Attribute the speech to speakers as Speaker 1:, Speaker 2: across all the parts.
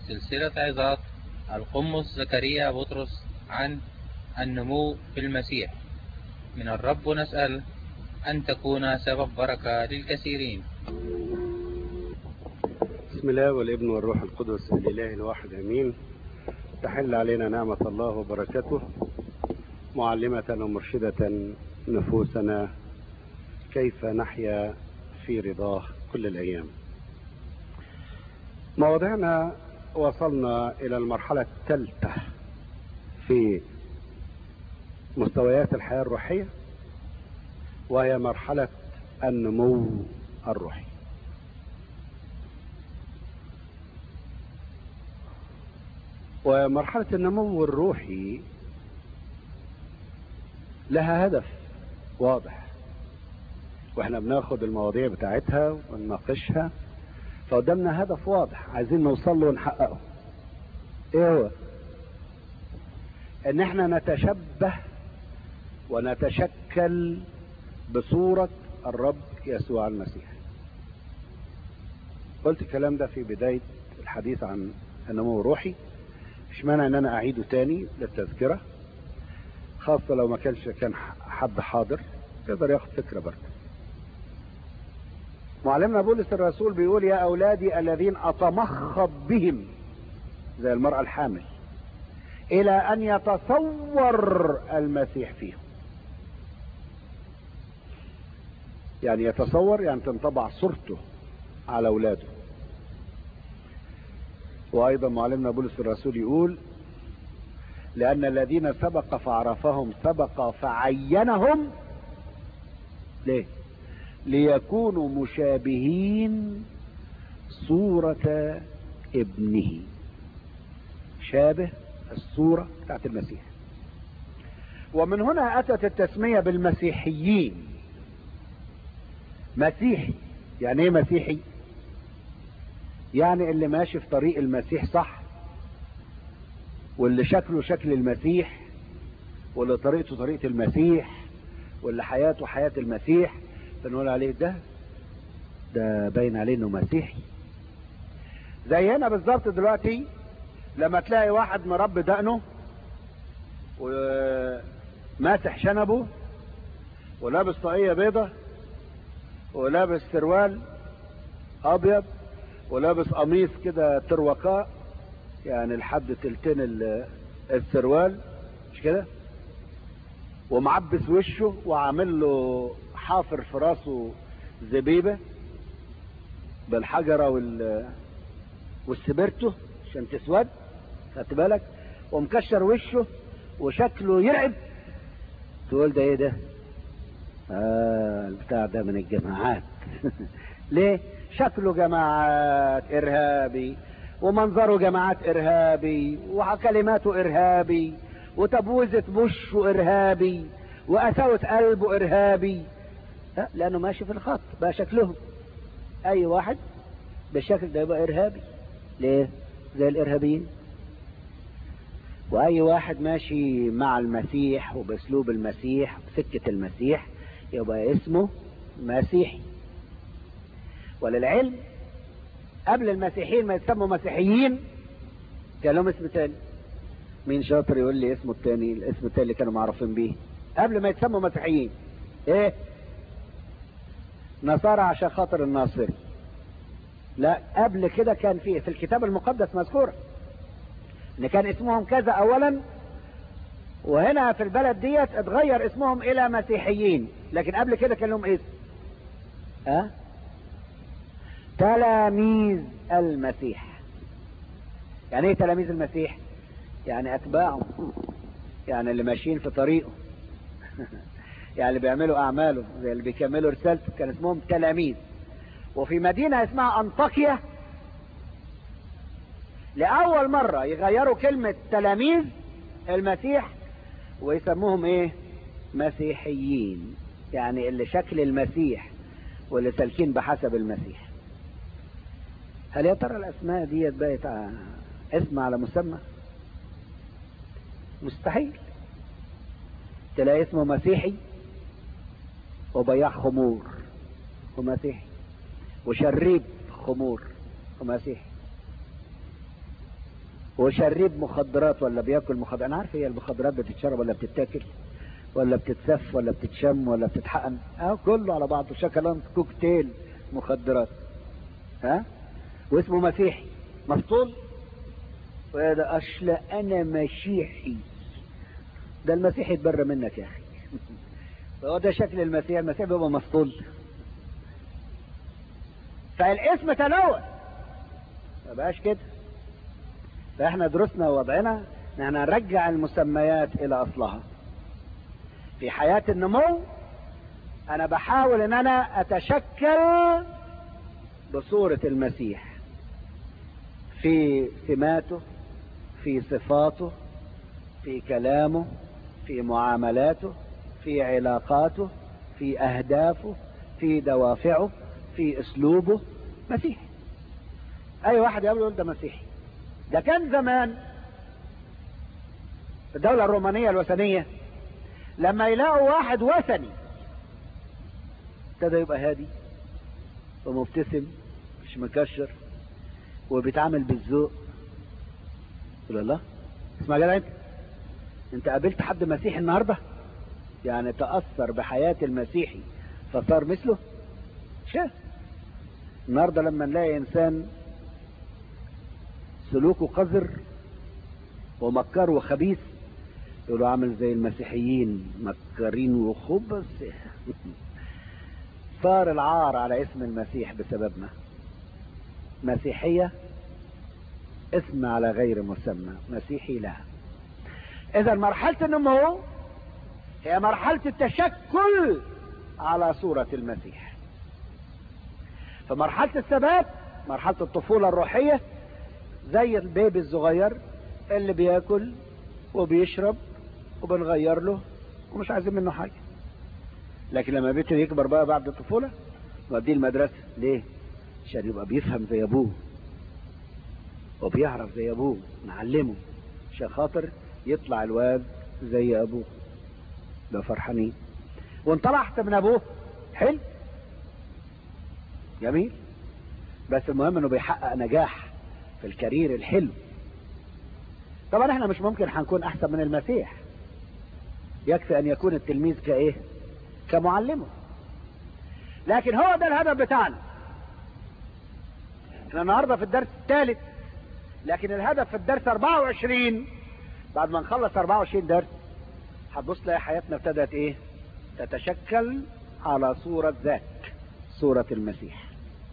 Speaker 1: سلسلة عظات القمص زكريا بطرس عن النمو في المسيح من الرب نسأل أن تكون سبب بركة للكثيرين
Speaker 2: بسم الله والابن والروح القدس الإله الواحد أمين تحل علينا نعمة الله وبركته معلمة ومرشدة نفوسنا كيف نحيا في رضاه كل الأيام مواضعنا وصلنا إلى المرحلة الثالثة في مستويات الحياة الروحية وهي مرحلة النمو الروحي ومرحلة النمو الروحي لها هدف واضح واحنا بناخد المواضيع بتاعتها ونناقشها فقدامنا هدف واضح عايزين نوصل له ونحققه ايه هو ان احنا نتشبه ونتشكل بصورة الرب يسوع المسيح قلت الكلام ده في بداية الحديث عن النمو الروحي مش مانع ان انا اعيده تاني للتذكرة خاصة لو ما كانش كان حد حاضر يقدر ياخد فكرة برضه معلمنا بولس الرسول بيقول يا اولادي الذين اتمخض بهم زي المرأة الحامل الى ان يتصور المسيح فيهم يعني يتصور يعني تنطبع صورته على اولاده وايضا معلمنا بولس الرسول يقول لان الذين سبق فعرفهم سبق فعينهم ليه ليكونوا مشابهين صورة ابنه شابه الصورة بتاعت المسيح ومن هنا اتت التسمية بالمسيحيين مسيحي يعني ايه مسيحي يعني اللي ماشي في طريق المسيح صح واللي شكله شكل المسيح واللي طريقته طريقة المسيح واللي حياته حياة المسيح بنقول عليه ده ده باين عليه انه مسيحي زي هنا بالظبط دلوقتي لما تلاقي واحد مربي دقنه وماسح شنبه ولابس طاقية بيضة ولابس سروال ابيض ولابس قميص كده تروقاء يعني لحد تلتين السروال مش كده ومعبس وشه وعامل له حافر في راسه زبيبه بالحجره وال والسبرتو عشان تسود خدت بالك ومكشر وشه وشكله يرعب تقول ده ايه ده آه البتاع ده من الجماعات ليه شكله جماعات ارهابي ومنظره جماعات ارهابي وكلماته ارهابي وتبوزة وشه ارهابي وقساوة قلبه ارهابي لا لانه ماشي في الخط بقى شكلهم اي واحد بالشكل ده يبقى ارهابي ليه زي الارهابيين واي واحد ماشي مع المسيح وباسلوب المسيح بسكة المسيح يبقى اسمه مسيحي وللعلم قبل المسيحيين ما يسموا مسيحيين كان لهم اسم تاني مين شاطر يقول لي اسمه التاني الاسم التاني اللي كانوا معروفين بيه قبل ما يتسموا مسيحيين ايه نصارى عشان خاطر الناصري لا قبل كده كان في في الكتاب المقدس مذكورة ان كان اسمهم كذا اولا وهنا في البلد ديت اتغير اسمهم الى مسيحيين لكن قبل كده كان لهم اسم ها أه؟ تلاميذ المسيح يعني ايه تلاميذ المسيح يعني اتباعه يعني اللي ماشيين في طريقه يعني اللي بيعملوا اعماله زي اللي بيكملوا رسالته كان اسمهم تلاميذ وفي مدينة اسمها انطاكيا لأول مرة يغيروا كلمة تلاميذ المسيح ويسموهم ايه مسيحيين يعني اللي شكل المسيح واللي سالكين بحسب المسيح هل يا ترى الاسماء ديت بقت اسم على مسمى مستحيل تلاقي اسمه مسيحي وبياع خمور ومسيحي وشريب خمور ومسيحي وشريب مخدرات ولا بياكل مخدرات انا عارف هي المخدرات بتتشرب ولا بتتاكل ولا بتتسف ولا بتتشم ولا بتتحقن اه كله على بعضه شكلان كوكتيل مخدرات ها واسمه مسيحي مفصول وهذا اصل انا مسيحي ده المسيح يتبرى منك يا اخي فهو ده شكل المسيح المسيح بيبقى مفصول فالاسم تلوث ما بقاش كده فاحنا درسنا ووضعنا ان احنا نرجع المسميات الى اصلها في حياة النمو انا بحاول ان انا اتشكل بصورة المسيح في سماته في صفاته في كلامه في معاملاته في علاقاته في اهدافه في دوافعه في اسلوبه مسيحي اي واحد يقول يقول ده مسيحي ده كان زمان الدولة الرومانية الوثنية لما يلاقوا واحد وثني ابتدى يبقى هادي ومبتسم مش مكشر وبيتعامل بالذوق يقول الله اسمع يا جدع انت انت قابلت حد مسيحي النهارده يعني تأثر بحياة المسيحي فصار مثله شاف النهارده لما نلاقي انسان سلوكه قذر ومكر وخبيث يقولوا عامل زي المسيحيين مكرين وخبث صار العار على اسم المسيح بسببنا مسيحية اسم على غير مسمى مسيحي لا اذا مرحلة النمو هي مرحلة التشكل على صورة المسيح فمرحلة الثبات مرحلة الطفولة الروحية زي البيبي الصغير اللي بياكل وبيشرب وبنغير له ومش عايزين منه حاجة لكن لما بيبتدي يكبر بقى بعد الطفولة نوديه المدرسة ليه؟ عشان يبقى بيفهم زي ابوه وبيعرف زي ابوه نعلمه عشان خاطر يطلع الواد زي ابوه ده فرحانين وان طلع احسن من ابوه حلو جميل بس المهم انه بيحقق نجاح في الكارير الحلو طبعا احنا مش ممكن هنكون احسن من المسيح يكفي ان يكون التلميذ كايه كمعلمه لكن هو ده الهدف بتاعنا احنا النهارده في الدرس الثالث لكن الهدف في الدرس 24 بعد ما نخلص 24 درس هتبص تلاقي حياتنا ابتدت ايه تتشكل على صورة ذاك صورة المسيح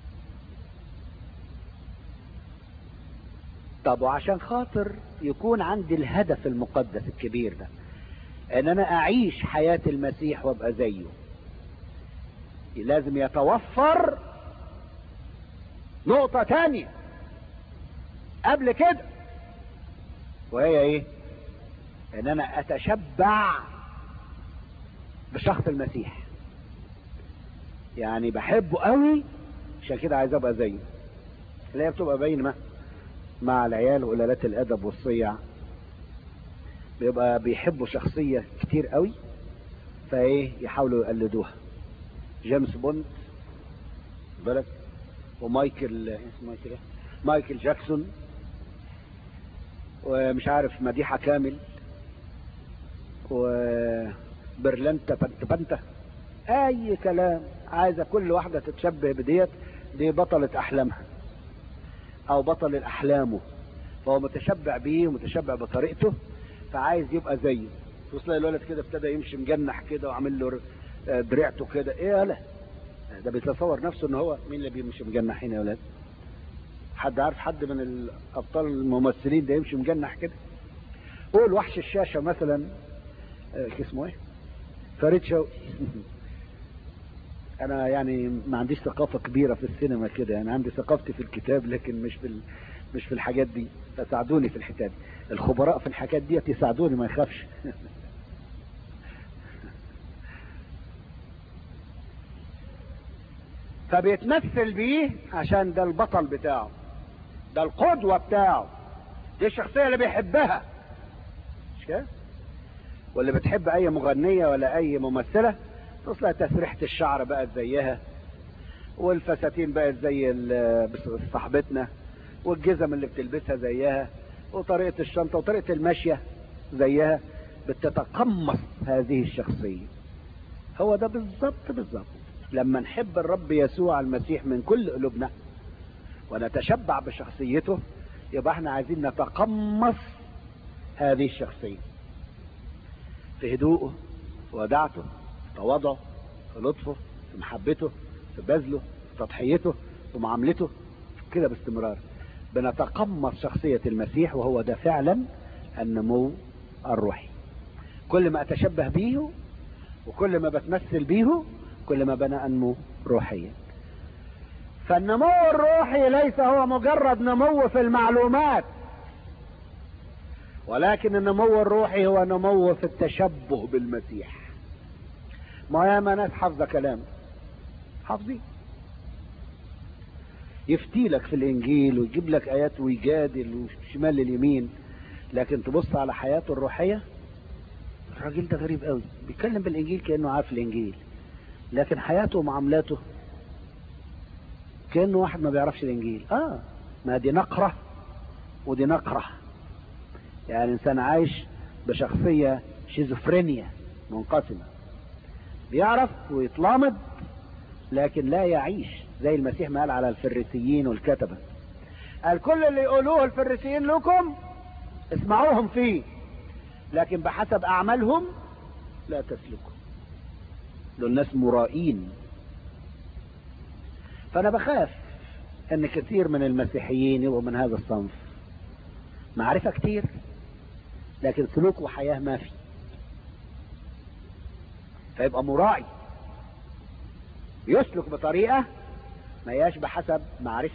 Speaker 2: طب وعشان خاطر يكون عندي الهدف المقدس الكبير ده ان انا اعيش حياة المسيح وابقى زيه لازم يتوفر نقطة تانية قبل كده وهي ايه ان انا اتشبع بشخص المسيح يعني بحبه قوي عشان كده عايز ابقى زيه اللي هي بتبقى باينه مع العيال وقلالات الادب والصيع بيبقى بيحبوا شخصيه كتير قوي فايه يحاولوا يقلدوها جيمس بوند بالك ومايكل اسمه مايكل ايه مايكل جاكسون ومش عارف مديحه كامل وبرلنتا بنت بنتا اي كلام عايزه كل واحده تتشبه بديت دي بطله احلامها او بطل احلامه فهو متشبع بيه ومتشبع بطريقته فعايز يبقى زيه توصل الولد كده ابتدى يمشي مجنح كده وعامل له درعته كده ايه يالا ده بيتصور نفسه ان هو مين اللي بيمشي مجنحين يا ولاد حد عارف حد من الابطال الممثلين ده يمشي مجنح كده قول وحش الشاشه مثلا اسمه ايه فريد شوقي انا يعني ما عنديش ثقافه كبيره في السينما كده يعني عندي ثقافتي في الكتاب لكن مش في ال... مش في الحاجات دي فساعدوني في الحكايه دي الخبراء في الحاجات دي يساعدوني ما يخافش فبيتمثل بيه عشان ده البطل بتاعه ده القدوه بتاعه دي الشخصيه اللي بيحبها مش كده واللي بتحب اي مغنيه ولا اي ممثله تصلها تسريحة الشعر بقت زيها والفساتين بقت زي صاحبتنا والجزم اللي بتلبسها زيها وطريقة الشنطة وطريقة المشية زيها بتتقمص هذه الشخصية هو ده بالظبط بالظبط لما نحب الرب يسوع المسيح من كل قلوبنا ونتشبع بشخصيته يبقى احنا عايزين نتقمص هذه الشخصية في هدوءه في ودعته في تواضعه في لطفه في محبته في بذله في تضحيته في معاملته كده باستمرار بنتقمص شخصية المسيح وهو ده فعلا النمو الروحي كل ما اتشبه بيه وكل ما بتمثل بيه كل ما بنا انمو روحيا فالنمو الروحي ليس هو مجرد نمو في المعلومات ولكن النمو الروحي هو نمو في التشبه بالمسيح ما ياما ناس حافظه كلام حافظين يفتي لك في الانجيل ويجيب لك ايات ويجادل وشمال اليمين لكن تبص على حياته الروحيه الراجل ده غريب قوي بيتكلم بالانجيل كانه عارف الانجيل لكن حياته ومعاملاته كانه واحد ما بيعرفش الانجيل اه ما دي نقره ودي نقره يعني انسان عايش بشخصيه شيزوفرينيا منقسمه بيعرف ويتلامض لكن لا يعيش زي المسيح ما قال على الفريسيين والكتبه قال كل اللي يقولوه الفريسيين لكم اسمعوهم فيه لكن بحسب اعمالهم لا تسلكوا دول ناس مرائين فانا بخاف ان كثير من المسيحيين يبقوا من هذا الصنف معرفة كتير لكن سلوك وحياة ما في فيبقى مراعي يسلك بطريقة ما ياش بحسب معرفته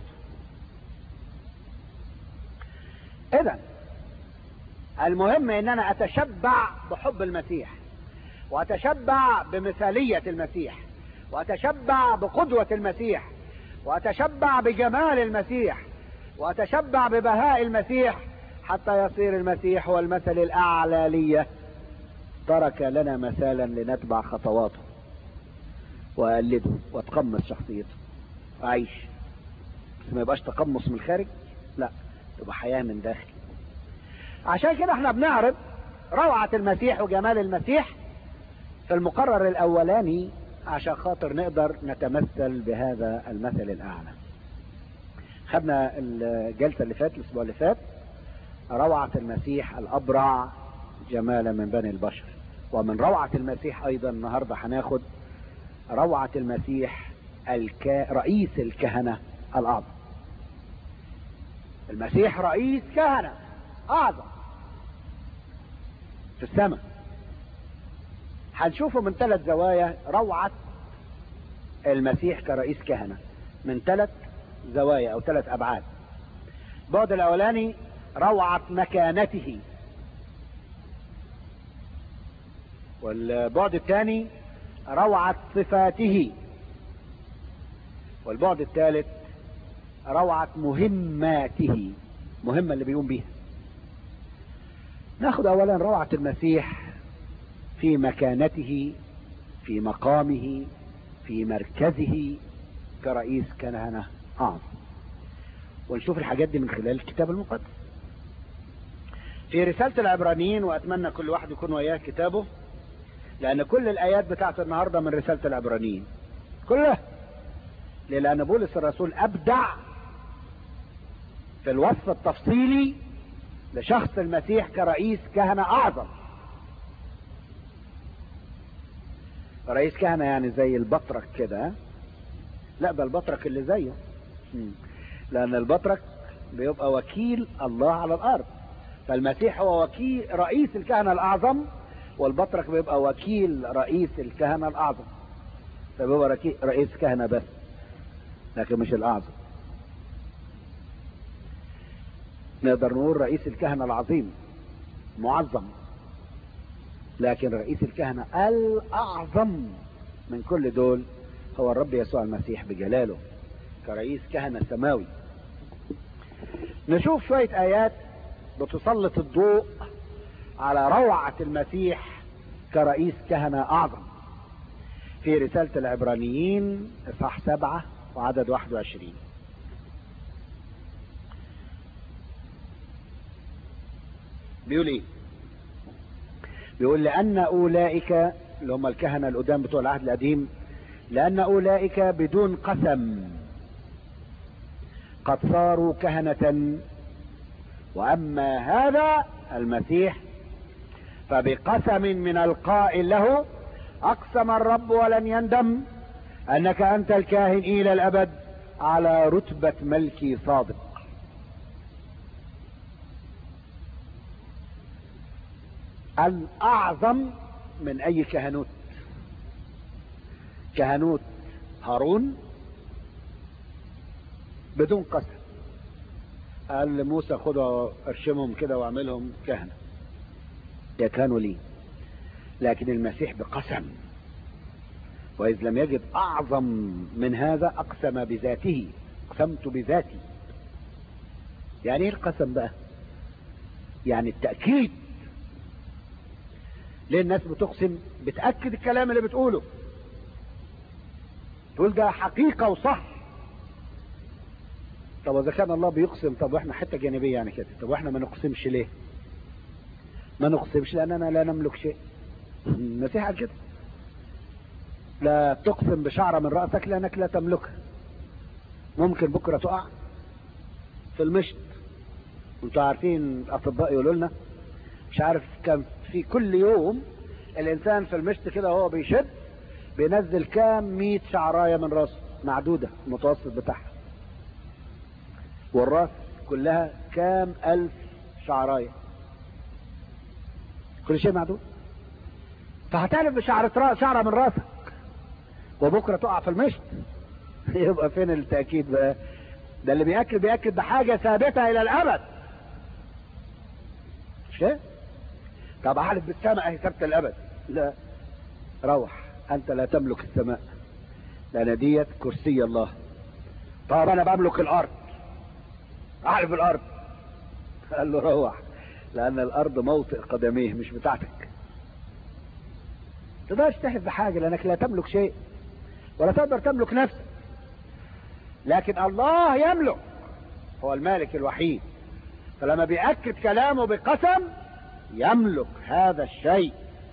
Speaker 2: اذا المهم ان انا اتشبع بحب المسيح واتشبع بمثالية المسيح واتشبع بقدوة المسيح واتشبع بجمال المسيح واتشبع ببهاء المسيح حتى يصير المسيح هو المثل الاعلى لي ترك لنا مثالا لنتبع خطواته واقلده واتقمص شخصيته اعيش بس ما يبقاش تقمص من الخارج لا تبقى حياة من داخل عشان كده احنا بنعرض روعة المسيح وجمال المسيح في المقرر الاولاني عشان خاطر نقدر نتمثل بهذا المثل الاعلى خدنا الجلسة اللي فاتت الاسبوع اللي فات روعة المسيح الابرع جمالا من بني البشر ومن روعة المسيح ايضا النهاردة هناخد روعة المسيح الك... رئيس الكهنة الاعظم المسيح رئيس كهنة اعظم في السماء هنشوفه من ثلاث زوايا روعة المسيح كرئيس كهنة من ثلاث زوايا او ثلاث ابعاد البعد الاولاني روعة مكانته والبعد الثاني روعة صفاته والبعد الثالث روعة مهماته مهمة اللي بيقوم بيها ناخد اولا روعة المسيح في مكانته في مقامه في مركزه كرئيس كهنة اعظم ونشوف الحاجات دي من خلال الكتاب المقدس في رسالة العبرانيين واتمنى كل واحد يكون وياه كتابه لان كل الايات بتاعت النهاردة من رسالة العبرانيين كلها لان بولس الرسول ابدع في الوصف التفصيلي لشخص المسيح كرئيس كهنة اعظم رئيس كهنة يعني زي البطرك كده لا ده البطرك اللي زيه لان البطرك بيبقى وكيل الله على الارض فالمسيح هو وكيل رئيس الكهنة الاعظم والبطرك بيبقى وكيل رئيس الكهنة الاعظم فبيبقى رئيس كهنة بس لكن مش الاعظم نقدر نقول رئيس الكهنة العظيم معظم لكن رئيس الكهنة الأعظم من كل دول هو الرب يسوع المسيح بجلاله كرئيس كهنة سماوي نشوف شوية آيات بتسلط الضوء على روعة المسيح كرئيس كهنة أعظم في رسالة العبرانيين إصحاح سبعة وعدد 21 بيقول ايه بيقول لان اولئك اللي هم الكهنة القدام بتوع العهد القديم لان اولئك بدون قسم قد صاروا كهنة واما هذا المسيح فبقسم من القائل له اقسم الرب ولن يندم انك انت الكاهن الى الابد على رتبة ملكي صادق الاعظم من اي كهنوت كهنوت هارون بدون قسم قال لموسى خدوا ارشمهم كده واعملهم كهنة كانوا لي لكن المسيح بقسم وإذ لم يجد أعظم من هذا أقسم بذاته أقسمت بذاتي يعني إيه القسم بقى يعني التأكيد ليه الناس بتقسم بتأكد الكلام اللي بتقوله تقول ده حقيقة وصح طب إذا كان الله بيقسم طب وإحنا حتة جانبية يعني كده طب وإحنا ما نقسمش ليه ما نقسمش لأننا لا نملك شيء المسيح قال كده لا تقسم بشعرة من رأسك لأنك لا تملكها ممكن بكرة تقع في المشط انتوا عارفين الأطباء يقولوا لنا مش عارف كان في كل يوم الإنسان في المشط كده وهو بيشد بينزل كام مية شعراية من راسه معدودة المتوسط بتاعها والراس كلها كام ألف شعراية كل شيء معدود فهتعرف بشعرة راس شعرة من راسك وبكرة تقع في المشط يبقى فين التأكيد بقى ده اللي بيأكد بيأكد بحاجة ثابتة إلى الأبد مش كده؟ طب أحلف بالسماء أهي ثابتة الأبد لا روح أنت لا تملك السماء لأن ديت كرسي الله طب أنا بملك الأرض أحلف بالأرض قال له روح لأن الأرض موطئ قدميه مش بتاعتك تقدرش تحلف بحاجة لأنك لا تملك شيء ولا تقدر تملك نفسك لكن الله يملك هو المالك الوحيد فلما بيأكد كلامه بقسم يملك هذا الشيء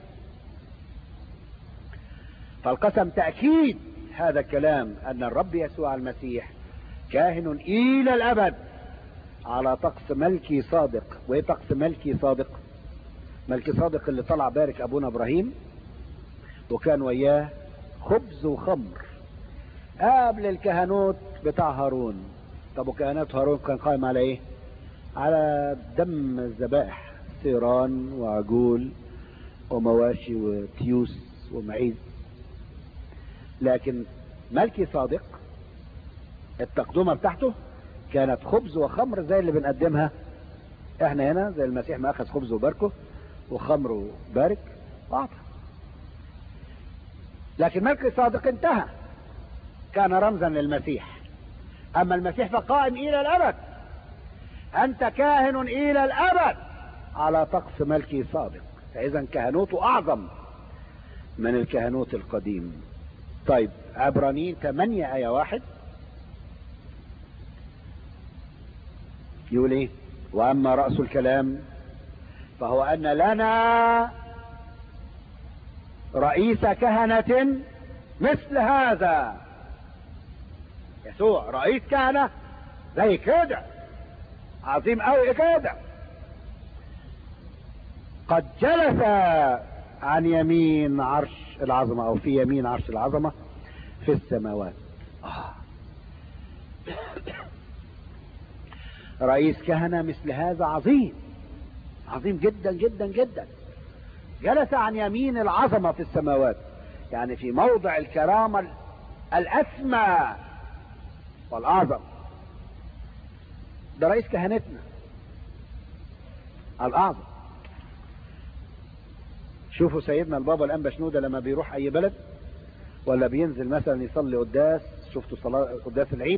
Speaker 2: فالقسم تأكيد هذا الكلام أن الرب يسوع المسيح كاهن إلى الأبد على طقس ملكي صادق وإيه طقس ملكي صادق ملكي صادق اللي طلع بارك أبونا إبراهيم وكان وياه خبز وخمر قبل الكهنوت بتاع هارون طب وكهنوت هارون كان قائم على ايه على دم الذبائح ثيران وعجول ومواشي وتيوس ومعيز لكن ملكي صادق التقدمة بتاعته كانت خبز وخمر زي اللي بنقدمها احنا هنا زي المسيح ما اخذ خبز وباركه وخمر وبارك واعطى لكن ملك الصادق انتهى كان رمزا للمسيح اما المسيح فقائم الى الابد انت كاهن الى الابد على طقس ملكي صادق فاذا كهنوته اعظم من الكهنوت القديم طيب عبرانيين 8 آية واحد يقول ايه واما رأس الكلام فهو ان لنا رئيس كهنة مثل هذا يسوع رئيس كهنة زي كده عظيم قوي كده قد جلس عن يمين عرش العظمة او في يمين عرش العظمة في السماوات آه. رئيس كهنة مثل هذا عظيم عظيم جدا جدا جدا جلس عن يمين العظمة في السماوات يعني في موضع الكرامة الأسمى والأعظم ده رئيس كهنتنا الأعظم شوفوا سيدنا البابا الأنبا شنودة لما بيروح أي بلد ولا بينزل مثلا يصلي قداس شفتوا صلاة قداس العيد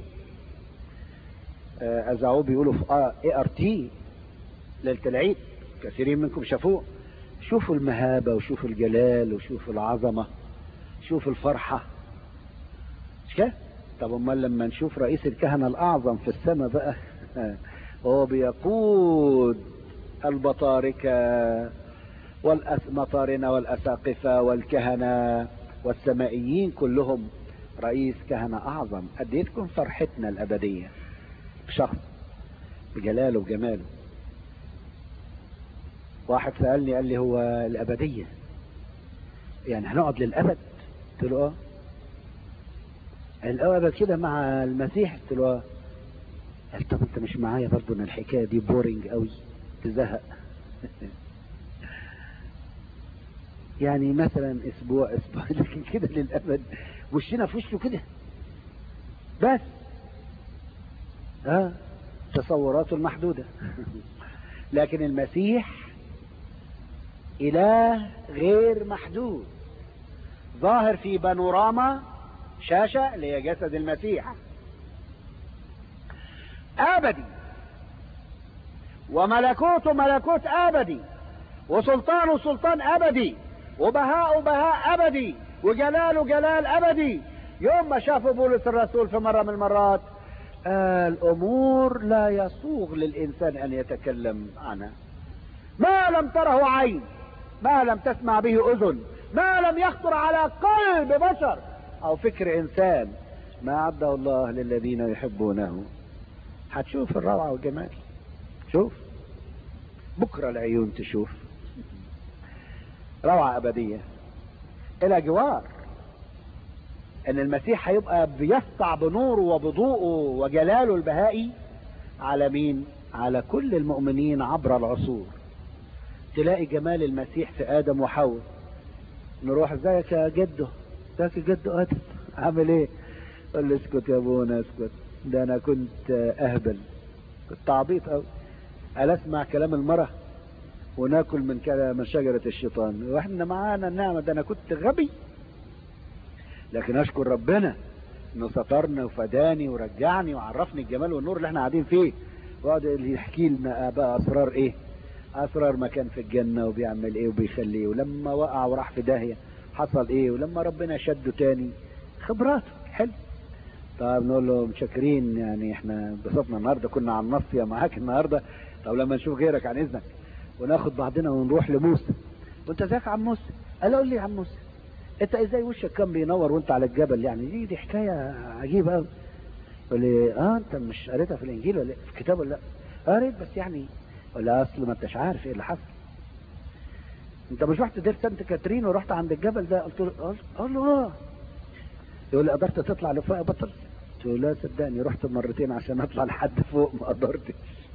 Speaker 2: أزعوه بيقولوا في اي ار تي ليلة العيد كثيرين منكم شافوه شوفوا المهابة وشوفوا الجلال وشوفوا العظمة شوفوا الفرحة مش كده طب امال لما نشوف رئيس الكهنة الاعظم في السماء بقى هو بيقود البطاركة والمطارنة والأساقفة والكهنة والسمائيين كلهم رئيس كهنة أعظم أديتكم فرحتنا الأبدية بشخص بجلاله وجماله واحد سألني قال لي هو الأبدية يعني هنقعد للأبد قلت له اه الأبد كده مع المسيح قلت له اه قال طب انت مش معايا برضو ان الحكاية دي بورينج قوي تزهق يعني مثلا اسبوع اسبوع لكن كده للابد وشنا في وشه كده بس اه تصوراته المحدودة لكن المسيح اله غير محدود ظاهر في بانوراما شاشة اللي هي جسد المسيح ابدي وملكوته ملكوت ابدي وسلطانه سلطان ابدي وبهاء بهاء ابدي وجلاله جلال ابدي يوم ما شافوا بولس الرسول في مرة من المرات الامور لا يسوغ للانسان ان يتكلم عنها ما لم تره عين ما لم تسمع به اذن ما لم يخطر على قلب بشر او فكر انسان ما عده الله للذين يحبونه هتشوف الروعة والجمال شوف بكرة العيون تشوف روعة أبدية إلى جوار إن المسيح هيبقى بيسطع بنوره وبضوءه وجلاله البهائي على مين؟ على كل المؤمنين عبر العصور تلاقي جمال المسيح في آدم وحواء نروح ازيك يا جده ازيك يا جده آدم عامل ايه؟ قال له اسكت يا ابونا اسكت ده انا كنت اهبل كنت عبيط قوي قال اسمع كلام المرأة وناكل من كلام من شجرة الشيطان واحنا معانا النعمة ده انا كنت غبي لكن اشكر ربنا انه سترني وفداني ورجعني وعرفني الجمال والنور اللي احنا قاعدين فيه وقعد يحكي لنا بقى اسرار ايه اسرار ما كان في الجنة وبيعمل ايه وبيخليه ولما وقع وراح في داهية حصل ايه ولما ربنا شده تاني خبراته حلو طب نقول له متشكرين يعني احنا انبسطنا النهارده كنا على النصية معاك النهارده طب لما نشوف غيرك عن اذنك وناخد بعضنا ونروح لموسى وانت ازيك يا عم موسى قال قول لي يا عم موسى انت ازاي وشك كان بينور وانت على الجبل يعني دي دي حكايه عجيبه قوي يقول لي اه انت مش قريتها في الانجيل ولا في الكتاب ولا لا قريت بس يعني ولا اصل ما انتش عارف ايه اللي حصل انت مش رحت دير سانت كاترين ورحت عند الجبل ده قلت له قال له اه يقول لي قدرت تطلع لفوق بطل قلت له لا صدقني رحت مرتين عشان اطلع لحد فوق ما قدرتش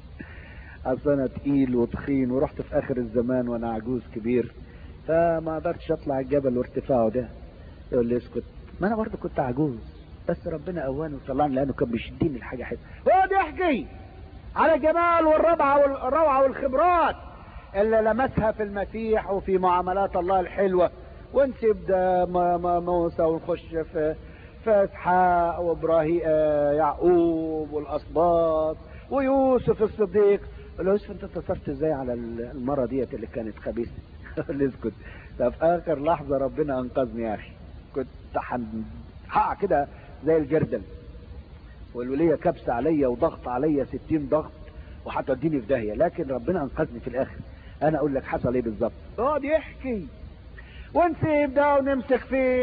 Speaker 2: اصل انا تقيل وتخين ورحت في اخر الزمان وانا عجوز كبير فما قدرتش اطلع الجبل وارتفاعه ده يقول لي اسكت ما انا برضه كنت عجوز بس ربنا قواني وطلعني لانه كان بيشدني الحاجه حلوه ويقعد يحكي على الجمال والربعه والروعه والخبرات اللي لمسها في المسيح وفي معاملات الله الحلوه ونسيب ده موسى ونخش في في اسحاق وابراهيم يعقوب والاسباط ويوسف الصديق قال له يوسف انت اتصلت ازاي على المره ديت اللي كانت خبيثه قال لي اسكت ده في اخر لحظه ربنا انقذني يا اخي كنت هقع كده زي الجردل والوليه كبسه عليا وضغط عليا 60 ضغط وهتوديني في داهيه لكن ربنا انقذني في الاخر انا اقول لك حصل ايه بالظبط اقعد يحكي ونسيب ده ونمسك في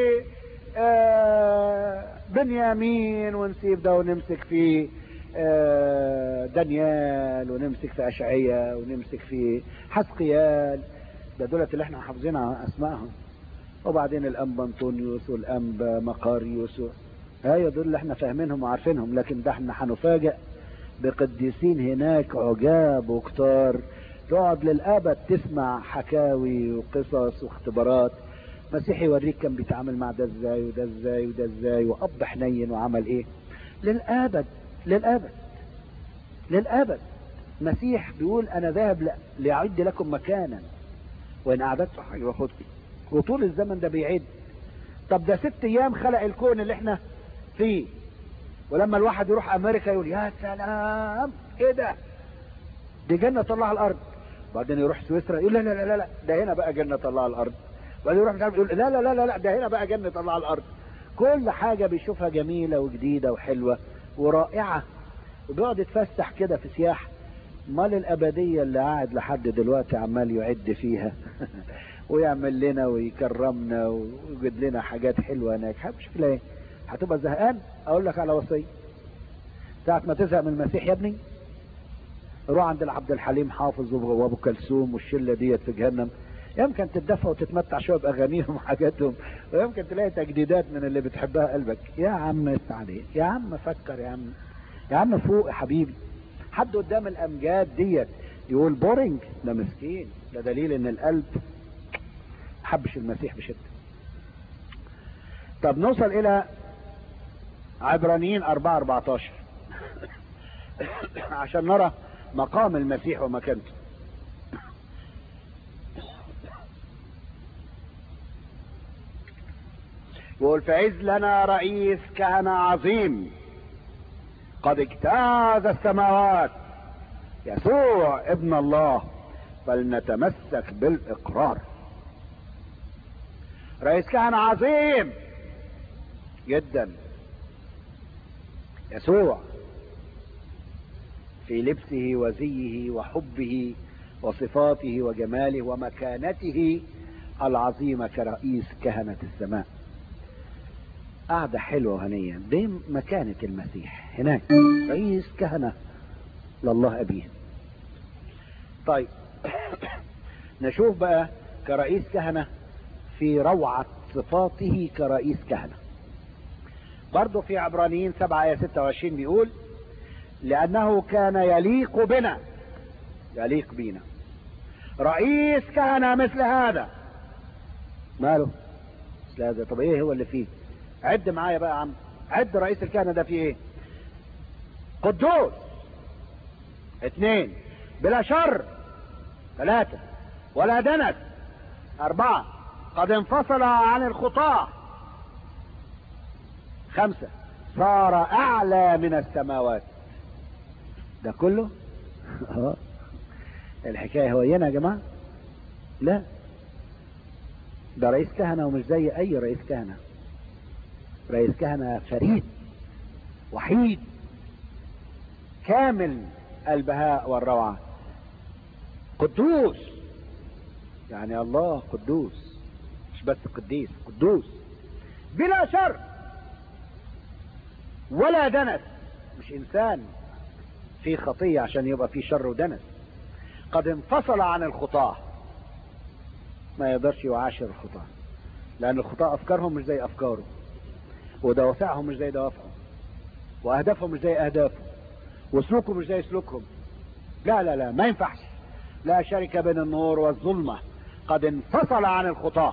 Speaker 2: آه بنيامين ونسيب ده ونمسك في آه دانيال ونمسك في اشعية ونمسك في حسقيال ده دولت اللي احنا حافظين اسمائهم وبعدين الانبا انطونيوس والانبا مقاريوس ايوه دول اللي احنا فاهمينهم وعارفينهم لكن ده احنا هنفاجئ بقديسين هناك عجاب وكتار تقعد للابد تسمع حكاوي وقصص واختبارات مسيح يوريك كان بيتعامل مع ده ازاي وده ازاي وده ازاي واب حنين وعمل ايه للابد للابد للابد مسيح بيقول انا ذاهب لاعد لكم مكانا وان اعددت هياخدكم وطول الزمن ده بيعد طب ده ست ايام خلق الكون اللي احنا فيه ولما الواحد يروح امريكا يقول يا سلام ايه ده دي جنة الله على الارض بعدين يروح سويسرا يقول لا لا لا لا ده هنا بقى جنة الله على الارض بعدين يروح مش عارف يقول لا لا لا لا لا ده هنا بقى جنة الله على الارض كل حاجة بيشوفها جميلة وجديدة وحلوة ورائعة وبيقعد يتفسح كده في سياحة مال الأبدية اللي قاعد لحد دلوقتي عمال يعد فيها ويعمل لنا ويكرمنا ويوجد لنا حاجات حلوة هناك مش في ايه هتبقى زهقان اقول لك على وصية ساعة ما تزهق من المسيح يا ابني روح عند العبد الحليم حافظ وابو كلثوم والشلة ديت في جهنم يمكن تتدفى وتتمتع شوية بأغانيهم وحاجاتهم ويمكن تلاقي تجديدات من اللي بتحبها قلبك يا عم اسعد يا عم فكر يا عم يا عم فوق يا حبيبي حد قدام الامجاد ديت يقول بورينج ده مسكين ده دليل ان القلب حبش المسيح بشدة طب نوصل الى عبرانيين 4 14 عشان نرى مقام المسيح ومكانته يقول فإذ لنا رئيس كهنة عظيم قد اجتاز السماوات يسوع ابن الله فلنتمسك بالإقرار رئيس كهنة عظيم جدا يسوع في لبسه وزيه وحبه وصفاته وجماله ومكانته العظيمة كرئيس كهنة السماء قعدة حلوة وهنية دي مكانة المسيح هناك رئيس كهنة لله أبيه طيب نشوف بقى كرئيس كهنة في روعة صفاته كرئيس كهنة برضه في عبرانيين 7 آية 26 بيقول لأنه كان يليق بنا يليق بينا رئيس كهنة مثل هذا ماله مثل هذا طب ايه هو اللي فيه عد معايا بقى يا عم عد رئيس الكهنة ده فيه ايه قدوس اثنين بلا شر ثلاثة ولا دنس أربعة قد انفصل عن الخطاة خمسة صار أعلى من السماوات ده كله الحكاية هوينا يا جماعة لا ده رئيس كهنة ومش زي أي رئيس كهنة رئيس كهنة فريد وحيد كامل البهاء والروعة قدوس يعني الله قدوس مش بس قديس قدوس بلا شر ولا دنس مش انسان في خطية عشان يبقى في شر ودنس قد انفصل عن الخطاة ما يقدرش يعاشر الخطاة لان الخطاة افكارهم مش زي افكاره ودوافعهم مش زي دوافعه واهدافهم مش زي اهدافه وسلوكهم مش زي سلوكهم لا لا لا ما ينفعش لا شركة بين النور والظلمة قد انفصل عن الخطاة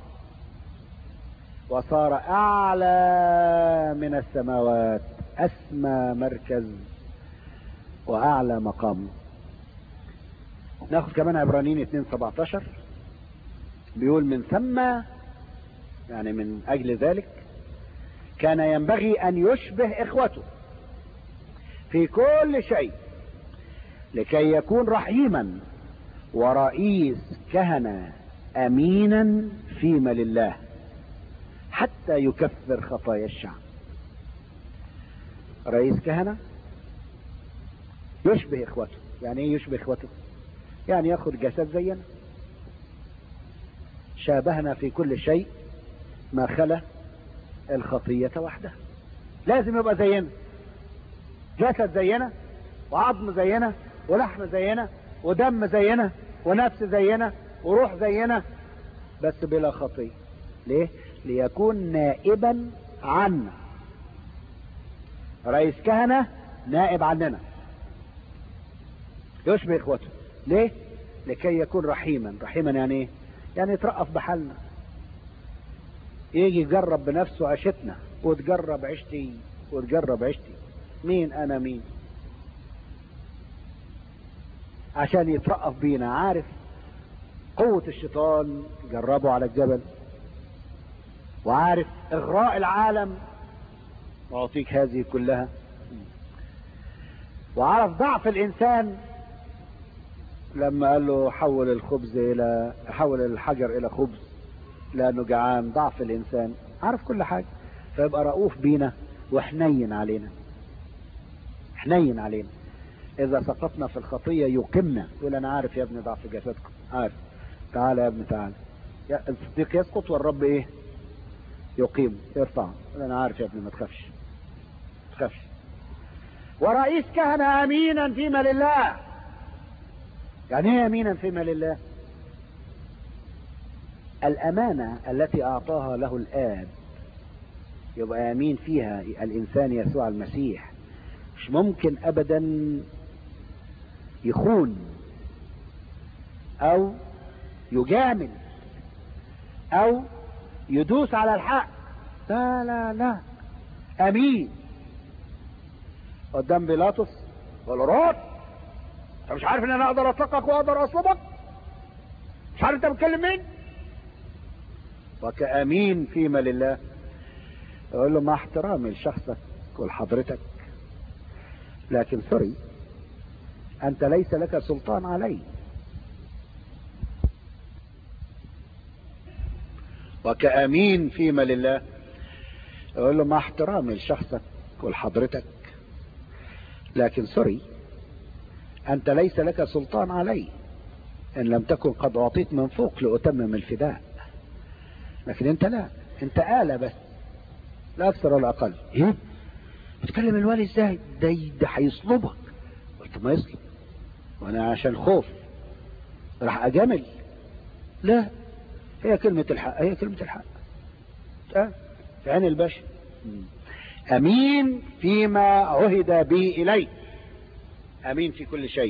Speaker 2: وصار اعلى من السماوات اسمى مركز واعلى مقام ناخد كمان عبرانيين 2 17 بيقول من ثم يعني من اجل ذلك كان ينبغي ان يشبه اخوته في كل شيء لكي يكون رحيما ورئيس كهنة امينا فيما لله حتى يكفر خطايا الشعب رئيس كهنة يشبه اخوته يعني ايه يشبه اخوته يعني ياخد جسد زينا شابهنا في كل شيء ما خلا الخطية وحدها لازم يبقى زينا جسد زينا وعظم زينا ولحم زينا ودم زينا ونفس زينا وروح زينا بس بلا خطية ليه ليكون نائبا عنا رئيس كهنة نائب عننا يشبه اخوته ليه لكي يكون رحيما رحيما يعني ايه يعني يترأف بحالنا يجي يجرب بنفسه عيشتنا وتجرب عيشتي وتجرب عيشتي مين انا مين عشان يترأف بينا عارف قوة الشيطان جربه على الجبل وعارف اغراء العالم واعطيك هذه كلها وعرف ضعف الانسان لما قال له حول الخبز الى حول الحجر الى خبز لانه جعان ضعف الانسان عارف كل حاجة فيبقى رؤوف بينا وحنين علينا حنين علينا اذا سقطنا في الخطية يقمنا يقول انا عارف يا ابني ضعف جسدكم عارف تعالى يا ابني تعالى يا الصديق يسقط والرب ايه يقيم يرفع يقول انا عارف يا ابني ما تخافش ما تخافش ورئيس كهنة امينا فيما لله يعني ايه امينا فيما لله الامانة التي اعطاها له الاب يبقى امين فيها الانسان يسوع المسيح مش ممكن ابدا يخون او يجامل او يدوس على الحق لا لا لا امين قدام بيلاطس قال له رد انت مش عارف ان انا اقدر اطلقك واقدر اصلبك مش عارف انت بتكلم مين وكامين فيما لله يقول له مع احترامي لشخصك ولحضرتك لكن سوري انت ليس لك سلطان علي وكامين فيما لله يقول له مع احترامي لشخصك ولحضرتك لكن سوري انت ليس لك سلطان علي ان لم تكن قد اعطيت من فوق لاتمم الفداء لكن انت لا انت آلة بس لا اكثر ولا اقل ايه بتكلم الوالي ازاي ده ده هيصلبك قلت ما يصلب وانا عشان خوف راح اجامل لا هي كلمة الحق هي كلمة الحق أه؟ في عين البشر امين فيما عهد به اليه امين في كل شيء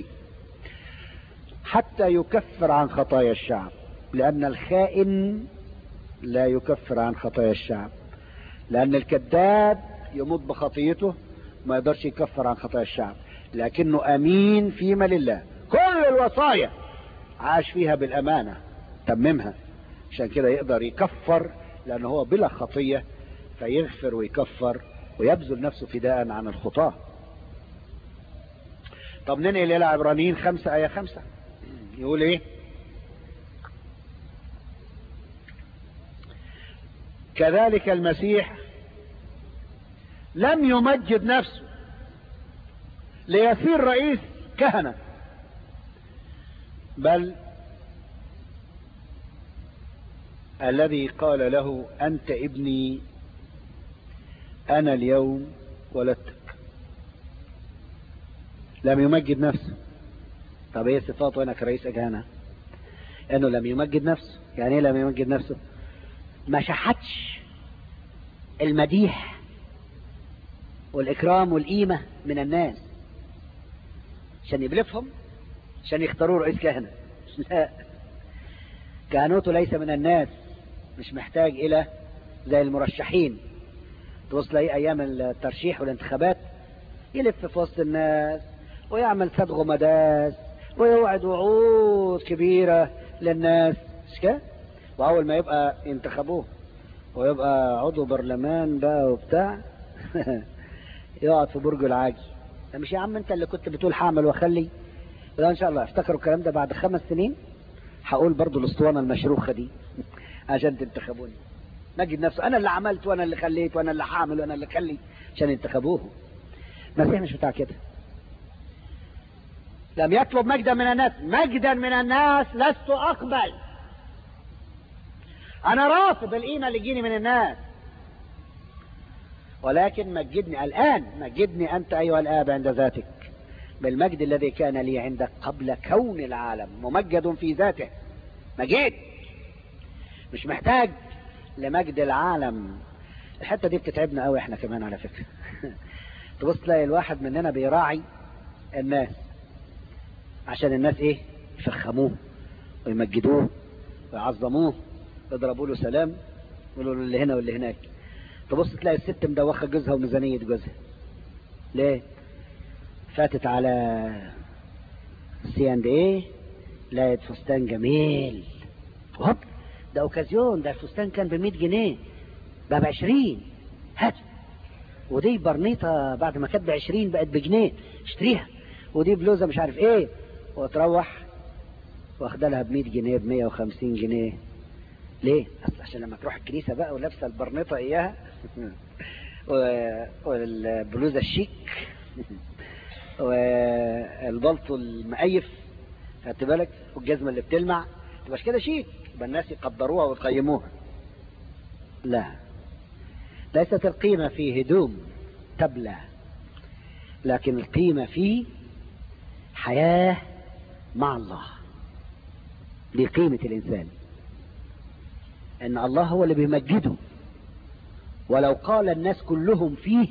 Speaker 2: حتى يكفر عن خطايا الشعب لان الخائن لا يكفر عن خطايا الشعب لان الكذاب يموت بخطيته ما يقدرش يكفر عن خطايا الشعب لكنه امين فيما لله كل الوصايا عاش فيها بالامانه تممها عشان كده يقدر يكفر لان هو بلا خطيه فيغفر ويكفر ويبذل نفسه فداء عن الخطاه طب ننقل الى عبرانيين خمسة آية خمسة يقول ايه كذلك المسيح لم يمجد نفسه ليصير رئيس كهنة بل الذي قال له أنت ابني أنا اليوم ولدتك لم يمجد نفسه طب ايه صفاته هنا كرئيس كهنة انه لم يمجد نفسه يعني ايه لم يمجد نفسه ما شحتش المديح والإكرام والقيمة من الناس عشان يبلفهم عشان يختاروا رئيس كهنة لا كهنوته ليس من الناس مش محتاج إلى زي المرشحين توصل أي أيام الترشيح والانتخابات يلف في وسط الناس ويعمل صدغ مداس ويوعد وعود كبيرة للناس مش كده وأول ما يبقى ينتخبوه ويبقى عضو برلمان بقى وبتاع يقعد في برج العاجي ده مش يا عم انت اللي كنت بتقول هعمل واخلي لا ان شاء الله افتكروا الكلام ده بعد خمس سنين هقول برضو الاسطوانه المشروخه دي عشان تنتخبوني مجد نفسه انا اللي عملت وانا اللي خليت وانا اللي هعمل وانا اللي خلي عشان ينتخبوه المسيح مش بتاع كده لم يطلب مجدا من الناس مجدا من الناس لست اقبل انا رافض القيمة اللي تجيني من الناس ولكن مجدني الان مجدني انت ايها الاب عند ذاتك بالمجد الذي كان لي عندك قبل كون العالم ممجد في ذاته مجيد مش محتاج لمجد العالم الحتة دي بتتعبنا قوي احنا كمان على فكرة تبص تلاقي الواحد مننا بيراعي الناس عشان الناس ايه يفخموه ويمجدوه ويعظموه يضربوا له سلام يقولوا له اللي هنا واللي هناك تبص تلاقي الست مدوخه جوزها وميزانيه جوزها ليه فاتت على سي اند ايه لقيت فستان جميل هوب ده اوكازيون ده الفستان كان ب 100 جنيه بقى ب 20 هات ودي برنيطه بعد ما كانت ب 20 بقت بجنيه اشتريها ودي بلوزه مش عارف ايه وتروح واخده لها ب 100 جنيه ب 150 جنيه ليه؟ اصل عشان لما تروح الكنيسه بقى ولابسه البرنيطه اياها والبلوزه الشيك والبلطو المقيف خدت بالك والجزمة اللي بتلمع تبقاش كده شيك يبقى الناس يقدروها ويقيموها لا ليست القيمة في هدوم تبلى لكن القيمة في حياة مع الله دي قيمة الإنسان ان الله هو اللي بيمجده ولو قال الناس كلهم فيه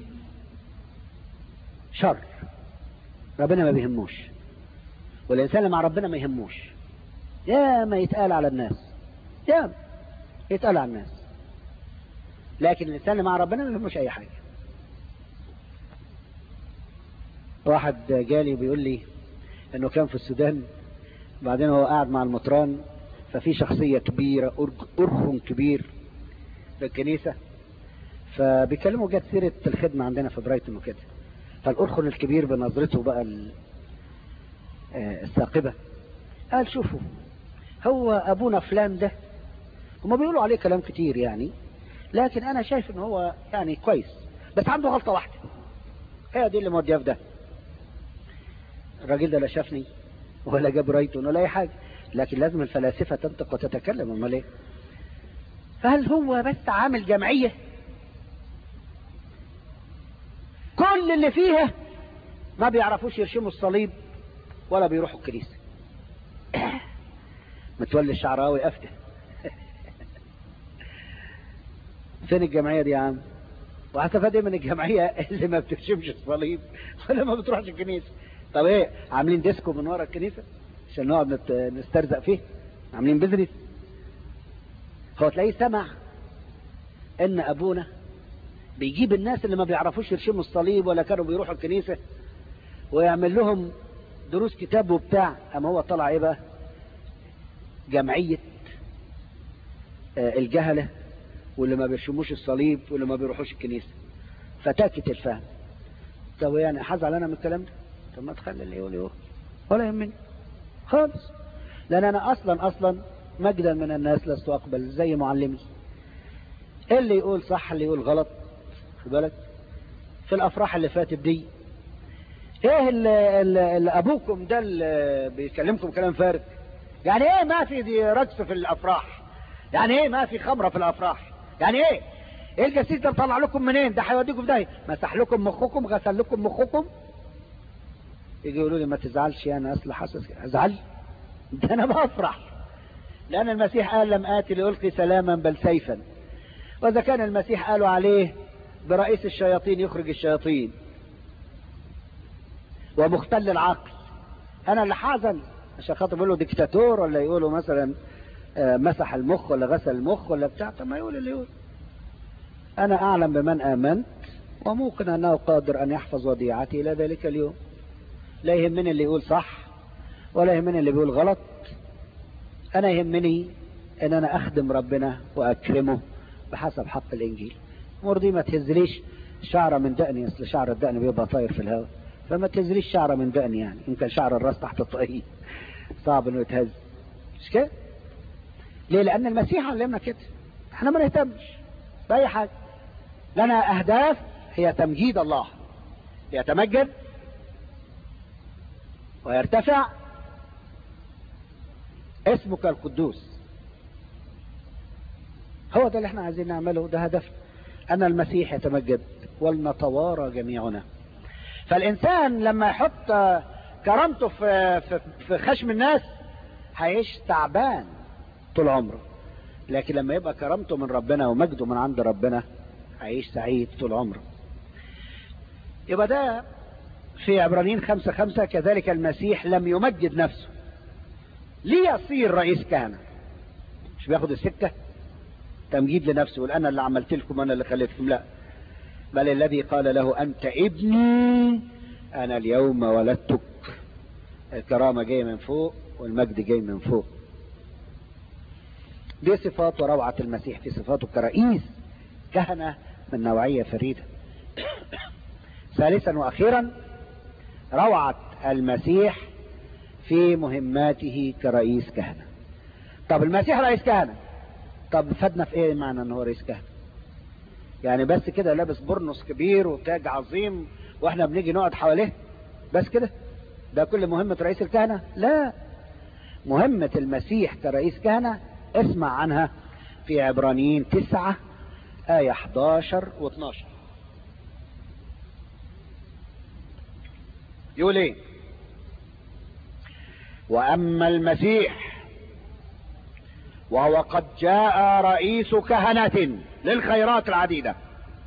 Speaker 2: شر ربنا ما بيهموش والانسان اللي مع ربنا ما يهموش يا ما يتقال على الناس يا يتقال على الناس لكن الانسان اللي مع ربنا ما يهموش اي حاجه واحد جالي وبيقول لي انه كان في السودان بعدين هو قاعد مع المطران ففي شخصية كبيرة أرخم كبير في الكنيسة فبيكلموا جت سيرة الخدمة عندنا في برايتون وكده فالأرخن الكبير بنظرته بقى الثاقبة قال شوفوا هو أبونا فلان ده هما بيقولوا عليه كلام كتير يعني لكن أنا شايف إن هو يعني كويس بس عنده غلطة واحدة هي دي اللي موديه في ده الراجل ده لا شافني ولا جاب برايتون ولا أي حاجة لكن لازم الفلاسفة تنطق وتتكلم امال ايه فهل هو بس عامل جمعية كل اللي فيها ما بيعرفوش يرشموا الصليب ولا بيروحوا الكنيسة متولي الشعراوي أفتح فين الجمعية دي يا عم وهستفاد ايه من الجمعية اللي ما بترشمش الصليب ولا ما بتروحش الكنيسة طب ايه عاملين ديسكو من ورا الكنيسة عشان نقعد نسترزق فيه عاملين بزنس هو تلاقيه سمع ان ابونا بيجيب الناس اللي ما بيعرفوش يرشموا الصليب ولا كانوا بيروحوا الكنيسة ويعمل لهم دروس كتاب وبتاع اما هو طلع ايه بقى جمعية الجهلة واللي ما بيرشموش الصليب واللي ما بيروحوش الكنيسة فتاكت الفهم طب يعني حزعل انا من الكلام ده طب ما تخلي اللي يقول يقول ولا يهمني خالص لان انا اصلا اصلا مجدا من الناس لست اقبل زي معلمي اللي يقول صح اللي يقول غلط خد بالك في الافراح اللي فاتت دي ايه اللي, اللي ابوكم ده اللي بيكلمكم كلام فارغ يعني ايه ما في دي رقص في الافراح يعني ايه ما في خمره في الافراح يعني ايه ايه الجسيس ده طلع لكم منين ده هيوديكم في داهيه مسح لكم مخكم غسل لكم مخكم يجي يقولوا لي ما تزعلش انا اصل حاسس ازعل ده انا بفرح لان المسيح قال لم اتي لالقي سلاما بل سيفا واذا كان المسيح قالوا عليه برئيس الشياطين يخرج الشياطين ومختل العقل انا اللي حازن عشان خاطر يقولوا ديكتاتور ولا يقولوا مثلا مسح المخ ولا غسل المخ ولا بتاع طب ما يقول اللي يقول انا اعلم بمن امنت وموقن انه قادر ان يحفظ وديعتي الى ذلك اليوم لا يهمني اللي يقول صح ولا يهمني اللي بيقول غلط انا يهمني ان انا اخدم ربنا واكرمه بحسب حق الانجيل الامور دي ما تهزليش شعره من دقني اصل شعر الدقن بيبقى طاير في الهواء فما تهزليش شعره من دقني يعني يمكن شعر الراس تحت الطاقية صعب انه يتهز مش كده ليه لان المسيح علمنا كده احنا ما نهتمش باي حاجه لنا اهداف هي تمجيد الله يتمجد ويرتفع اسمك القدوس هو ده اللي احنا عايزين نعمله ده هدف ان المسيح يتمجد ولنتوارى جميعنا فالانسان لما يحط كرامته في, في, في خشم الناس هيعيش تعبان طول عمره لكن لما يبقى كرامته من ربنا ومجده من عند ربنا هيعيش سعيد طول عمره يبقى ده في عبرانيين خمسة خمسة كذلك المسيح لم يمجد نفسه ليصير رئيس كهنة مش بياخد السكة تمجيد لنفسه يقول انا اللي عملت لكم انا اللي خليتكم لا بل الذي قال له انت ابني انا اليوم ولدتك الكرامة جاية من فوق والمجد جاي من فوق دي صفات وروعة المسيح في صفاته كرئيس كهنة من نوعية فريدة ثالثا واخيرا روعة المسيح في مهماته كرئيس كهنة طب المسيح رئيس كهنة طب فادنا في ايه معنى ان هو رئيس كهنة يعني بس كده لابس برنس كبير وتاج عظيم واحنا بنيجي نقعد حواليه بس كده ده كل مهمة رئيس الكهنة لا مهمة المسيح كرئيس كهنة اسمع عنها في عبرانيين تسعة آية 11 و 12 يقول ايه واما المسيح وهو قد جاء رئيس كهنة للخيرات العديدة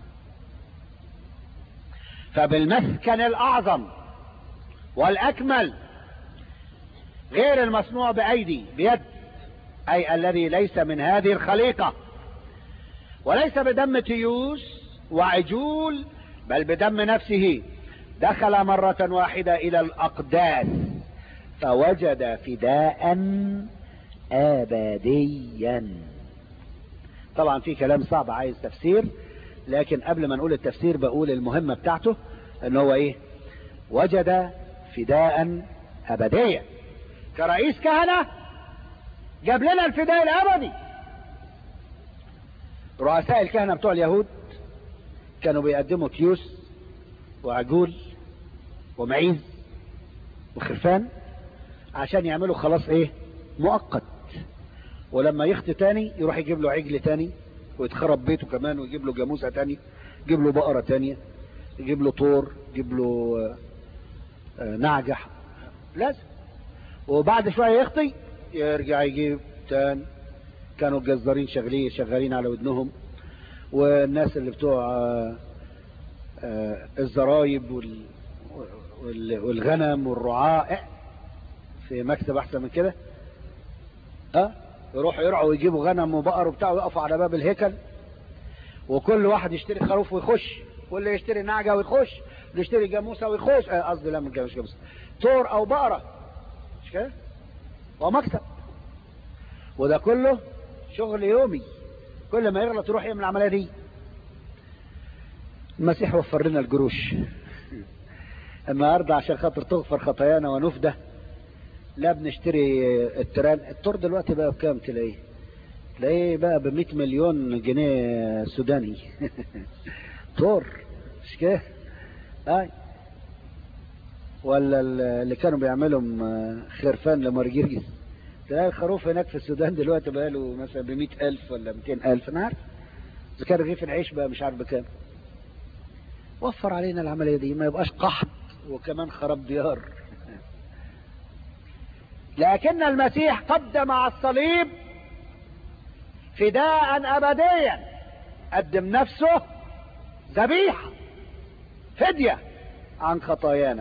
Speaker 2: فبالمسكن الاعظم والاكمل غير المصنوع بايدي بيد اي الذي ليس من هذه الخليقة وليس بدم تيوس وعجول بل بدم نفسه دخل مرة واحدة الى الاقداس فوجد فداء ابديا طبعا في كلام صعب عايز تفسير لكن قبل ما نقول التفسير بقول المهمة بتاعته ان هو ايه وجد فداء ابديا كرئيس كهنة جاب لنا الفداء الابدي رؤساء الكهنة بتوع اليهود كانوا بيقدموا تيوس وعجول ومعيز وخرفان عشان يعملوا خلاص ايه مؤقت ولما يخطي تاني يروح يجيب له عجل تاني ويتخرب بيته كمان ويجيب له جاموسة تاني يجيب له بقرة تانية يجيب له طور يجيب له آه نعجة لازم وبعد شوية يخطي يرجع يجيب تاني كانوا الجزارين شغالين شغالين على ودنهم والناس اللي بتوع آه آه الزرايب وال والغنم والرعاة في مكتب احسن من كده اه يروحوا يرعوا ويجيبوا غنم وبقر وبتاع ويقفوا على باب الهيكل وكل واحد يشتري خروف ويخش واللي يشتري نعجة ويخش اللي يشتري جاموسة ويخش قصدي لا مش جاموسة تور او بقرة مش كده ومكتب وده كله شغل يومي كل ما يغلط يروح يعمل العملية دي المسيح وفر لنا الجروش النهارده عشان خاطر تغفر خطايانا ونفدى لا بنشتري التران التور دلوقتي بقى بكام تلاقيه تلاقيه بقى ب 100 مليون جنيه سوداني تور مش كده اي ولا اللي كانوا بيعملوا خرفان لمرجيريس تلاقي الخروف هناك في السودان دلوقتي بقى له مثلا ب 100000 ولا 200000 انا عارف اذا كان رغيف العيش بقى مش عارف بكام وفر علينا العملية دي ما يبقاش قحط وكمان خراب ديار لكن المسيح قدم على الصليب فداء ابديا قدم نفسه ذبيحة فدية عن خطايانا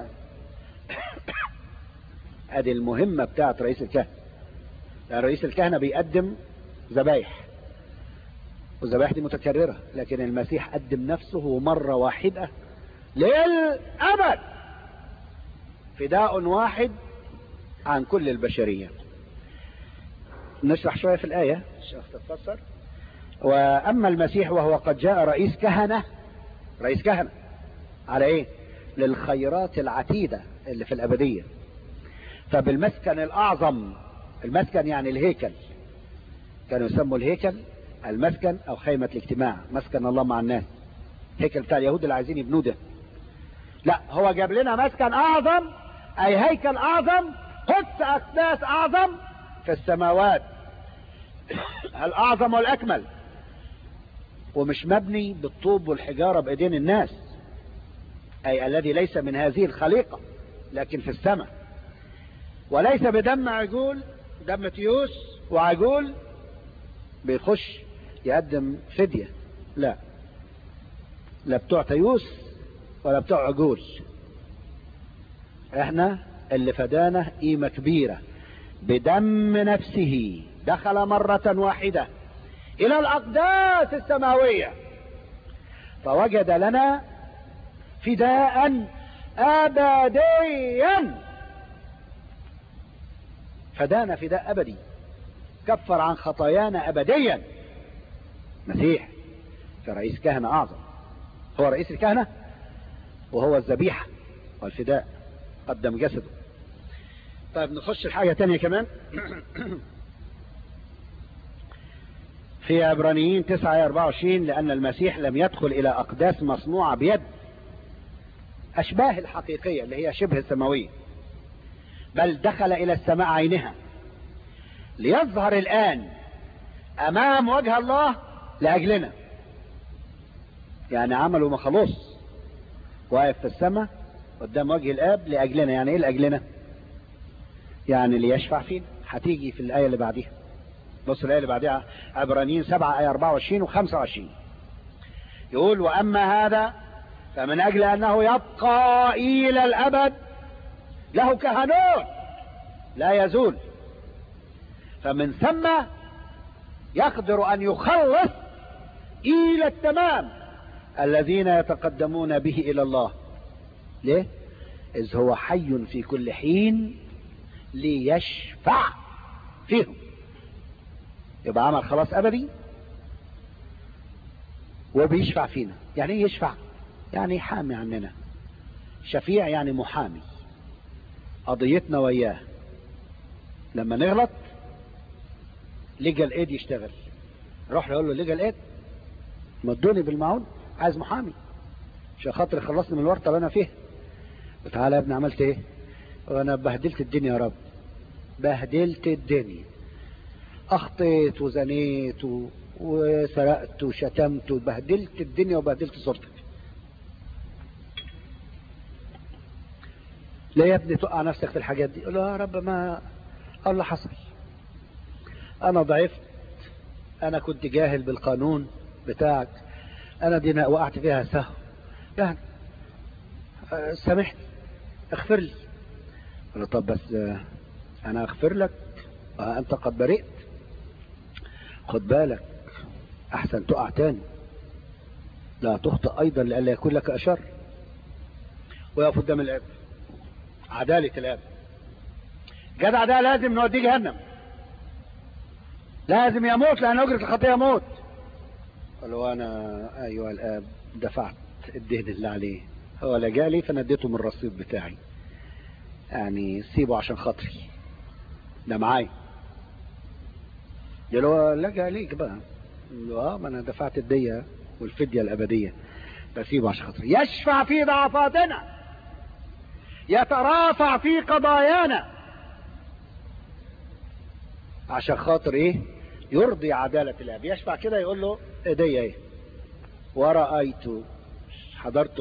Speaker 2: ادي المهمة بتاعت رئيس الكهنة يعني رئيس الكهنة بيقدم ذبايح والذبائح دي متكررة لكن المسيح قدم نفسه مرة واحدة للأبد فداء واحد عن كل البشرية نشرح شوية في الآية الشيخ تفسر وأما المسيح وهو قد جاء رئيس كهنة رئيس كهنة على إيه للخيرات العتيدة اللي في الأبدية فبالمسكن الأعظم المسكن يعني الهيكل كانوا يسموا الهيكل المسكن او خيمة الاجتماع مسكن الله مع الناس هيكل بتاع اليهود اللي عايزين يبنوه ده لا هو جاب لنا مسكن اعظم اي هيكل اعظم قدس اقداس اعظم في السماوات الاعظم والاكمل ومش مبني بالطوب والحجارة بايدين الناس اي الذي ليس من هذه الخليقة لكن في السماء وليس بدم عجول دم تيوس وعجول بيخش يقدم فدية لا لا بتوع تيوس ولا بتوع عجول احنا اللي فدانا قيمة كبيرة بدم نفسه دخل مرة واحدة الى الاقداس السماوية فوجد لنا فداء ابديا فدانا فداء ابدي كفر عن خطايانا ابديا مسيح كرئيس كهنة اعظم هو رئيس الكهنة وهو الذبيحة والفداء قدم جسده طيب نخش الحاجة تانية كمان في عبرانيين 9 24 لأن المسيح لم يدخل إلى أقداس مصنوعة بيد أشباه الحقيقية اللي هي شبه سماوية بل دخل إلى السماء عينها ليظهر الآن أمام وجه الله لأجلنا يعني عملوا ما خلص واقف في السماء قدام وجه الآب لأجلنا يعني إيه لأجلنا يعني ليشفع فينا هتيجي في الآية اللي بعديها بص الآية اللي بعديها عبرانيين 7 آية 24 و 25 يقول وأما هذا فمن أجل أنه يبقى إلى الأبد له كهنوت لا يزول فمن ثم يقدر أن يخلص إلى التمام الذين يتقدمون به إلى الله ليه؟ إذ هو حي في كل حين ليشفع فيهم يبقى عمل خلاص أبدي وبيشفع فينا يعني ايه يشفع يعني حامي عننا شفيع يعني محامي قضيتنا وياه لما نغلط ليجل ايد يشتغل روح له له ليجل ايد مدوني بالمعون عايز محامي عشان خاطر يخلصني من الورطه اللي انا فيها تعالى يا ابني عملت ايه وانا بهدلت الدنيا يا رب بهدلت الدنيا اخطيت وزنيت و... وسرقت وشتمت وبهدلت الدنيا وبهدلت صورتك لا يا ابني تقع نفسك في الحاجات دي لا يا رب ما الله حصل انا ضعفت انا كنت جاهل بالقانون بتاعك انا دي وقعت فيها سهو يعني سامحني اغفر لي قال طب بس انا اغفر لك انت قد برئت خد بالك احسن تقع تاني لا تخطئ ايضا لئلا يكون لك اشر ويقف قدام الاب عدالة الاب جدع ده لازم نوديه جهنم لازم يموت لان اجرة الخطيئة موت قال له انا ايها الاب دفعت الدهن اللي عليه هو لا جالي فانا اديته من الرصيد بتاعي يعني سيبه عشان خاطري ده معايا قال له لجأ ليك بقى اه ما انا دفعت الدية والفدية الابدية بسيبه عشان خاطري يشفع في ضعفاتنا يترافع في قضايانا عشان خاطر ايه يرضي عدالة الاب يشفع كده يقول له ايديا ايه ورأيت حضرت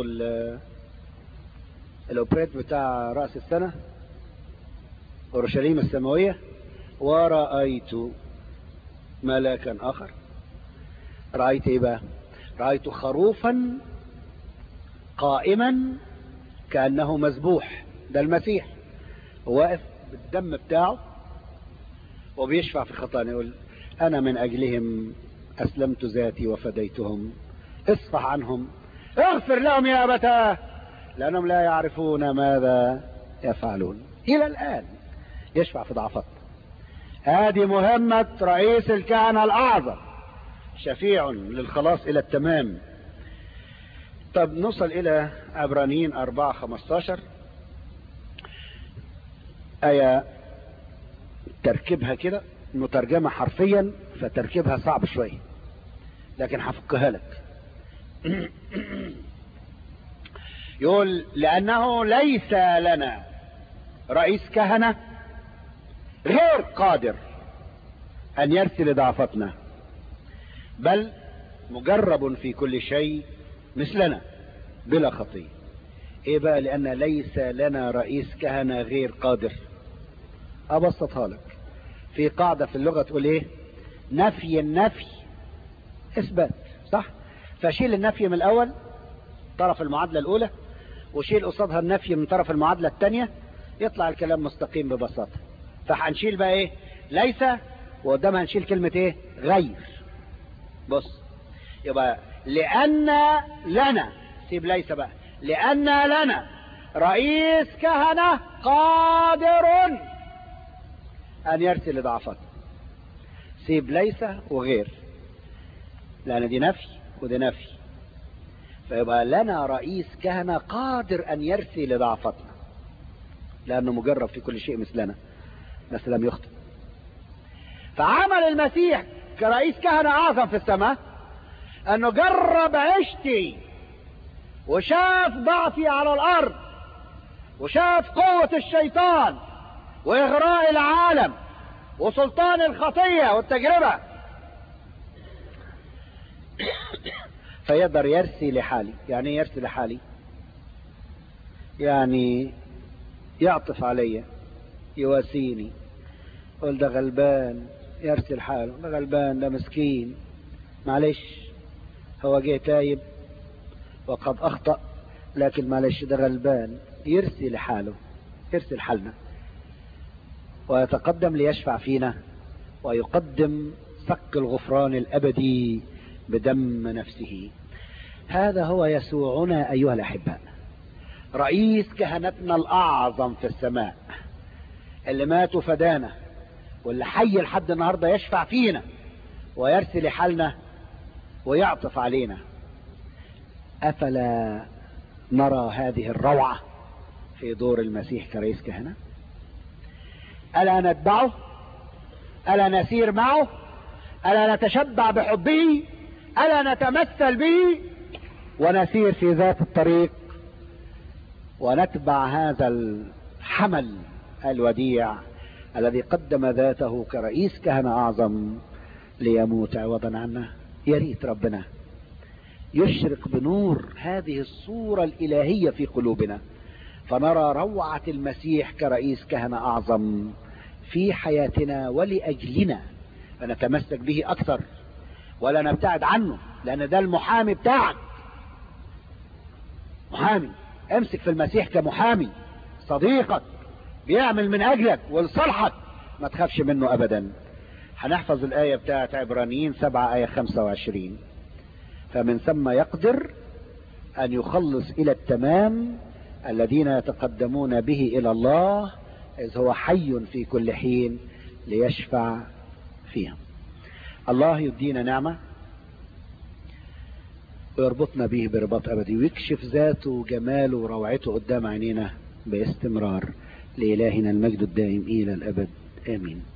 Speaker 2: الاوبريت بتاع رأس السنة اورشليم السماوية ورأيت ملاكا اخر رأيت ايه بقى رأيت خروفا قائما كأنه مذبوح ده المسيح واقف بالدم بتاعه وبيشفع في خطايا يقول انا من اجلهم اسلمت ذاتي وفديتهم اصفح عنهم اغفر لهم يا ابتاه لانهم لا يعرفون ماذا يفعلون الى الان يشفع في ضعفاتنا هذه مهمة رئيس الكهنة الاعظم شفيع للخلاص الى التمام طب نوصل الى عبرانيين 4 15 آية تركيبها كده مترجمة حرفيا فتركيبها صعب شوية لكن هفكها لك يقول لأنه ليس لنا رئيس كهنة غير قادر أن يرسل ضعفتنا بل مجرب في كل شيء مثلنا بلا خطية ايه بقى لان ليس لنا رئيس كهنة غير قادر ابسطها لك في قاعدة في اللغة تقول ايه نفي النفي اثبات صح فشيل النفي من الاول طرف المعادلة الاولى وشيل قصادها النفي من طرف المعادلة الثانية يطلع الكلام مستقيم ببساطة فهنشيل بقى ايه ليس وقدامها نشيل كلمة ايه غير بص يبقى لأن لنا سيب ليس بقى لأن لنا رئيس كهنة قادر أن يرسل ضعفات سيب ليس وغير لأن دي نفي ودي نفي فيبقى لنا رئيس كهنة قادر أن يرسل ضعفتنا لأنه مجرب في كل شيء مثلنا بس لم يخطئ فعمل المسيح كرئيس كهنة أعظم في السماء انه جرب عشتي وشاف ضعفي على الارض وشاف قوة الشيطان واغراء العالم وسلطان الخطية والتجربة فيقدر يرسي لحالي يعني ايه يرسي لحالي يعني يعطف علي يواسيني يقول ده غلبان يرسي لحاله ده غلبان ده مسكين معلش هو جه تايب وقد اخطأ لكن معلش ده غلبان يرسي لحاله يرسي لحالنا ويتقدم ليشفع فينا ويقدم صك الغفران الابدي بدم نفسه هذا هو يسوعنا ايها الاحباء رئيس كهنتنا الاعظم في السماء اللي مات وفدانا واللي حي لحد النهارده يشفع فينا ويرسي لحالنا ويعطف علينا افلا نرى هذه الروعه في دور المسيح كرئيس كهنه الا نتبعه الا نسير معه الا نتشبع بحبه الا نتمثل به ونسير في ذات الطريق ونتبع هذا الحمل الوديع الذي قدم ذاته كرئيس كهنة أعظم ليموت عوضا عنا يا ريت ربنا يشرق بنور هذه الصورة الإلهية في قلوبنا فنرى روعة المسيح كرئيس كهنة أعظم في حياتنا ولأجلنا فنتمسك به أكثر ولا نبتعد عنه لأن ده المحامي بتاعك محامي امسك في المسيح كمحامي صديقك بيعمل من أجلك ولصالحك ما تخافش منه أبدا هنحفظ الآية بتاعت عبرانيين سبعة آية خمسة وعشرين فمن ثم يقدر أن يخلص إلى التمام الذين يتقدمون به إلى الله إذ هو حي في كل حين ليشفع فيهم الله يدينا نعمة ويربطنا به برباط أبدي ويكشف ذاته وجماله وروعته قدام عينينا باستمرار لإلهنا المجد الدائم إلى الأبد آمين